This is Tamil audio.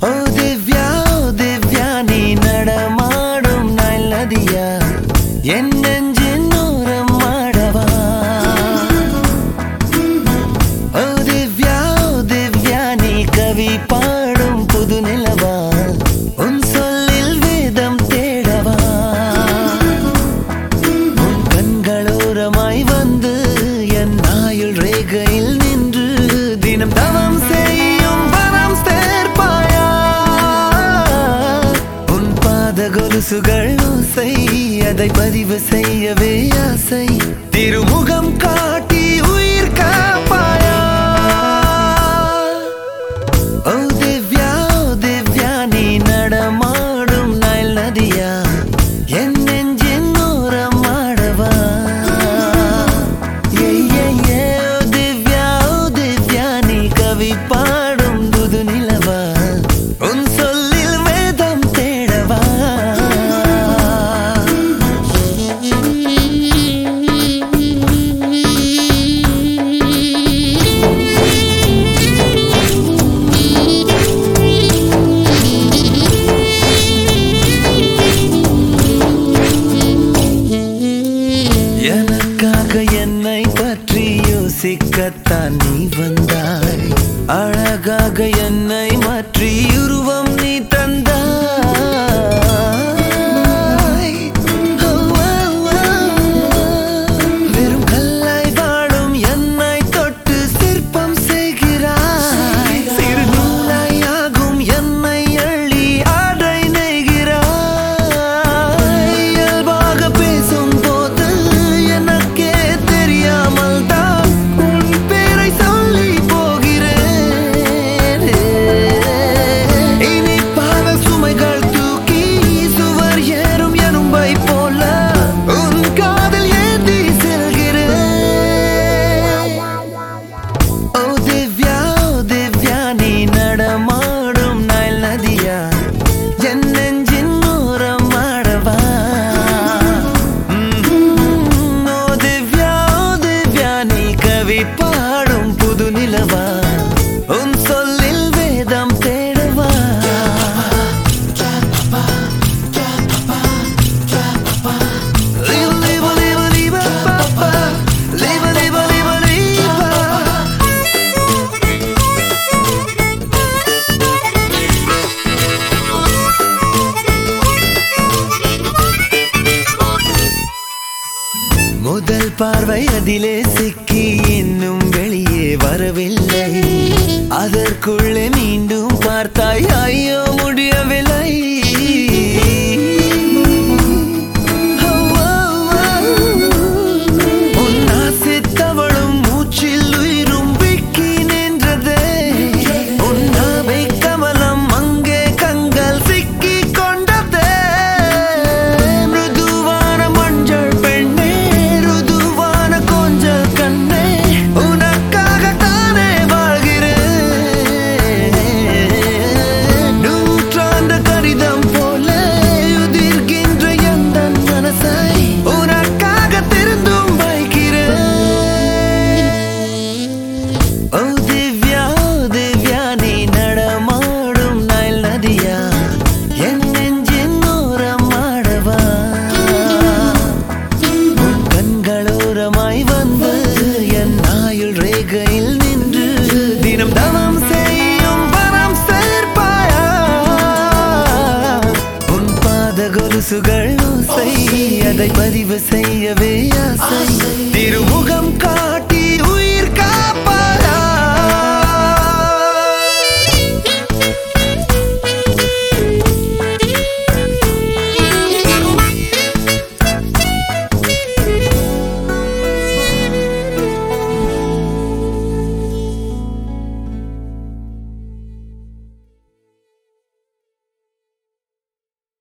ஓ திவ்யா ஓ திவ்யா நீ நடமாடும் நாள் நதியா என் நெஞ்சின் ஓரம் ஆடவா ஓ திவ்யா ஓ திவ்யா நீ கவி பாடும் புது நிலவா உன் சொல்லில் வேதம் தேடவா உன் கண்களோரமாய் வந்து என் ஆயுள் ரேகையில் நின்று தினம் தவம் செய்யும் வரம் சேர்ப்பாயா உன் பாத கொலுசுகள் ஓசை அதை பதிவு செய்யவே ஆசை திருமுகம் காட்டி உயிர் காப்பாயா ஓ திவ்யா ஓ திவ்யா நீ நடமாடும் நாள் நதியா என் நெஞ்சின் ஓரம் ஆடவா ஏ, ஏ, ஏ, ஓ திவ்யா ஓ திவ்யா நீ கவி பாடும் புது நிலவா உன் சொல்லில் வேதம் தேடவா எனக்காக என்னை பற்றி யோசிக்கத்தான் நீ வந்தாய் அழகாக என்னை மாற்றி உருவம் நீ தந்தாய் ஓ, ஓ, ஓ. வெறும் கல்லாய் வாழும் என்னை தொட்டு சிற்பம் செய்கிறாய் சிறு நூலாய் ஆகும் என்னை அள்ளி ஆடை நெய்கிறாய் இயல்பாக பேசும் போது எனக்கே தெரியாமல் தான் உன் பேரை சொல்லி போகிறேன் இனிப்பான சுமைகள் தூக்கி சுவர் ஏறும் எறும்பை போல உன் காதல் ஏந்தி செல்கிறேன் ஓ திவ்யா ஓ திவ்யா நீ நடமாடும் நாள் நதியா என் நெஞ்சின் ஓரம் ஆடவா ம்ம். ஓ திவ்யா ஓ திவ்யா நீ கவி பாடும் புது நிலவா உன் சொல்லில் வேதம் தேடவா Liba, liba, liba, liba, pa, pa. Liba, liba, liba, liba. முதல் பார்வை அதிலே சிக்கி இன்னும் வெளியே வரவில்லை அதற்குள்ளே மீண்டும் பார்த்தாய் ஐயோ முடியவில்லை ஓ, ஓ, ஓ. உன் ஆசைத்தவளும் மூச்சில் உயிரும் விக்கி நின்றதே உன் நாவை கமலம் அங்கே கண்கள் சிக்கி கொண்டதே மிருதுவான மஞ்சள் பெண்ணே ருதுவான கொஞ்சல் கண்ணே உனக்காகத்தானே வாழ்கிறேன் நூற்றாண்டு கடிதம் போல உதிர்கின்ற எந்த மனசை உனக்காக திருந்தும் வைக்கிறேன் ஓ திவ்யா ஓ திவ்யா நீ நடமாடும் நாள் நதியா என் நெஞ்சின் ஓரம் ஆடவா உன் கண்களோரமாய் வந்து என் ஆயுள் ரேகையில் நின்று தினம் தவம் செய்யும் வரம் சேர்ப்பாயா உன் பாத கொலுசுகள் ஓசை அதை பதிவு செய்யவே ஆசை திருமுகம் காட்டி